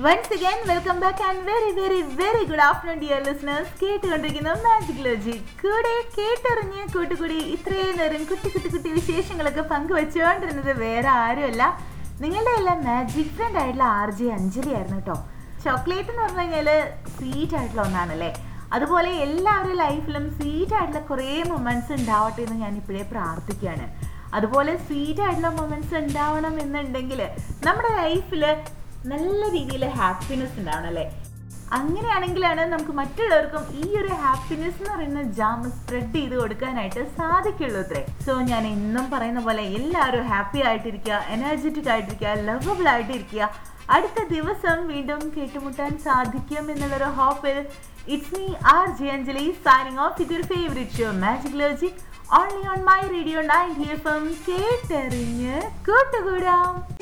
once again welcome back and very very very good afternoon dear listeners കേട്ടുകൊണ്ടിരിക്കുന്ന magic logic കൂടെ കേട്ടറിഞ്ഞ് കൂട്ടുകൂടി ഇത്രയും നേരം കുട്ടി കുട്ടി കുട്ടി വിശേഷങ്ങളൊക്കെ പങ്കുവെച്ചുകൊണ്ടിരുന്നത് വേറെ ആരുമല്ല നിങ്ങളുടെ എല്ലാം മാജിക് ഫ്രണ്ട് ആയിട്ടുള്ള ആർ ജെ അഞ്ജലി ആയിരുന്നു കേട്ടോ ചോക്ലേറ്റ് എന്ന് പറഞ്ഞു കഴിഞ്ഞാൽ സ്വീറ്റ് ആയിട്ടുള്ള ഒന്നാണല്ലേ അതുപോലെ എല്ലാവരുടെ ലൈഫിലും സ്വീറ്റ് ആയിട്ടുള്ള കുറേ മൊമെന്റ്സ് ഉണ്ടാവട്ടെ എന്ന് ഞാൻ ഇപ്പോഴേ പ്രാർത്ഥിക്കുകയാണ് അതുപോലെ സ്വീറ്റ് ആയിട്ടുള്ള മൊമെന്റ്സ് ഉണ്ടാവണം എന്നുണ്ടെങ്കിൽ നമ്മുടെ ലൈഫിൽ നല്ല രീതിയിൽ ഹാപ്പിനെസ് ഉണ്ടാവണം അല്ലേ അങ്ങനെയാണെങ്കിലാണ് നമുക്ക് മറ്റുള്ളവർക്കും ഈ ഒരു ഹാപ്പിനെസ് എന്ന് പറയുന്ന ജാം സ്പ്രെഡ് ചെയ്ത് കൊടുക്കാനായിട്ട് സാധിക്കുള്ളൂ അത്രേ സോ ഞാൻ എന്നും പറയുന്ന പോലെ എല്ലാവരും ഹാപ്പി ആയിട്ടിരിക്കുക എനർജറ്റിക് ആയിട്ടിരിക്കുക ലവബിൾ ആയിട്ടിരിക്കുക അടുത്ത ദിവസം വീണ്ടും കേട്ടുമുട്ടാൻ സാധിക്കും എന്നുള്ളൊരു ഹോപ്പിൽ it's me R J Anjali signing off with your favourite show magic logic only on my radio nine F M കേട്ടെറിഞ്ഞ് കൂട്ടുകൂടാം